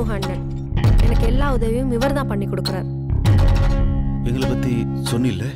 அண்ணன் எனக்கு எல்லா உதவியும் இவர் தான் பண்ணி கொடுக்குறார் எங்களை பத்தி சொன்னில்ல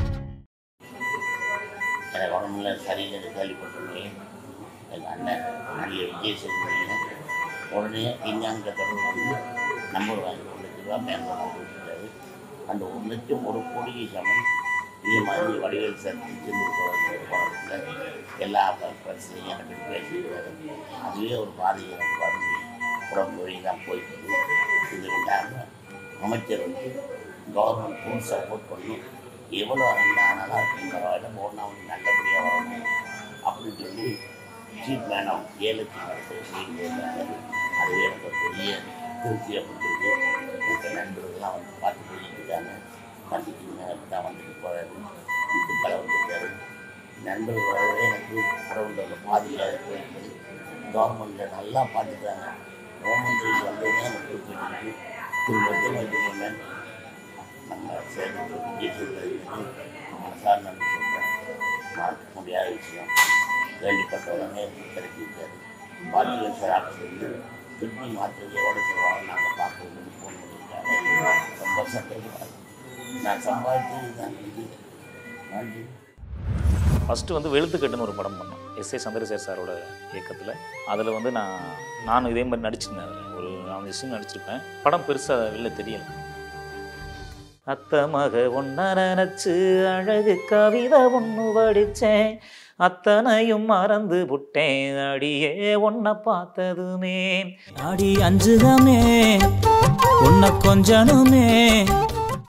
எனக்கு உடம்புல சரியில்லை கேள்விப்பட்டோன்னே எங்கள் அண்ணன் நடிகை விஜய் சேதுபதியும் உடனே இஞ்ஞாங்க தொடர்பு வந்து நம்பர் வாங்கி ஒரு லட்ச ரூபா பேங்க் கொடுத்துட்டாரு அந்த ஒரு லட்சம் ஒரு கோடிக்கு சமம் இதே மாதிரி வடிவேல் சார் திருச்செந்தூர் போகிறதுல எல்லா ப- பிரச்சனையும் எனக்கு பேசியிருக்காரு அதுவே ஒரு பாதி எனக்கு வந்து உடம்பு வழி தான் போயிட்டு இது இல்லாமல் அமைச்சர் வந்து கவர்மெண்ட் ஃபுல் சப்போர்ட் பண்ணும் எவ்வளோ நல்லா இருக்கும் பரவாயில்ல போனா வந்து நல்லபடியாக வரணும் அப்படின்னு சொல்லி சீப் வேணும் ஏழு லட்சம் நடத்த சொல்லியிருக்காங்க அதுவே எனக்கு ஒரு பெரிய திருப்தியை கொடுத்துருக்கு எனக்கு நண்பர்கள்லாம் வந்து பார்த்து போயிட்டு இருக்காங்க பண்டிகைங்க தான் வந்துட்டு போகிறாரு இதுக்கலை வந்துருக்காரு நண்பர்கள் வரவே எனக்கு கடவுளோட பாதியாக போயிருக்கு கவர்மெண்ட்டில் நல்லா பார்த்துக்கிறாங்க கவர்மெண்ட் வந்ததுமே எனக்கு குறிப்பிட்டு திரு வெத்தல் வைக்கணும் நம்ம சேர்ந்து ஜெயிச்சிருக்கிறது மனசார நன்றி சொல்கிறேன் மறக்க முடியாத விஷயம் கேள்விப்பட்ட உடனே கிடைக்கிட்டாரு பாட்டியல் சார் ஆஃபீஸ் வந்து கிட்னி மாற்றது எவ்வளோ சொல்லுவாங்க நாங்கள் பார்க்கணும்னு ஃபோன் பண்ணியிருக்காங்க ரொம்ப சந்தோஷமாக இருக்கு. நான் சம்பாதிச்சது தான் இது நன்றி ஃபஸ்ட்டு வந்து வெளுத்துக்கட்டுன்னு ஒரு படம் பண்ணோம் எஸ் ஏ சந்திரசேகர் சாரோட இயக்கத்தில் அதில் வந்து நான் நானும் இதே மாதிரி நடிச்சிருந்தேன் அதில் ஒரு நாலஞ்சு சீன் நடிச்சிருப்பேன் படம் பெருசாக வெளில தெரியல அத்த மக ஒன்ன நினச்சி அழகு கவிதை ஒன்று படித்தேன் அத்தனையும் மறந்து புட்டேன் அடியே உன்னை பார்த்ததுமே அடி அஞ்சுதமே உன்னை கொஞ்சனுமே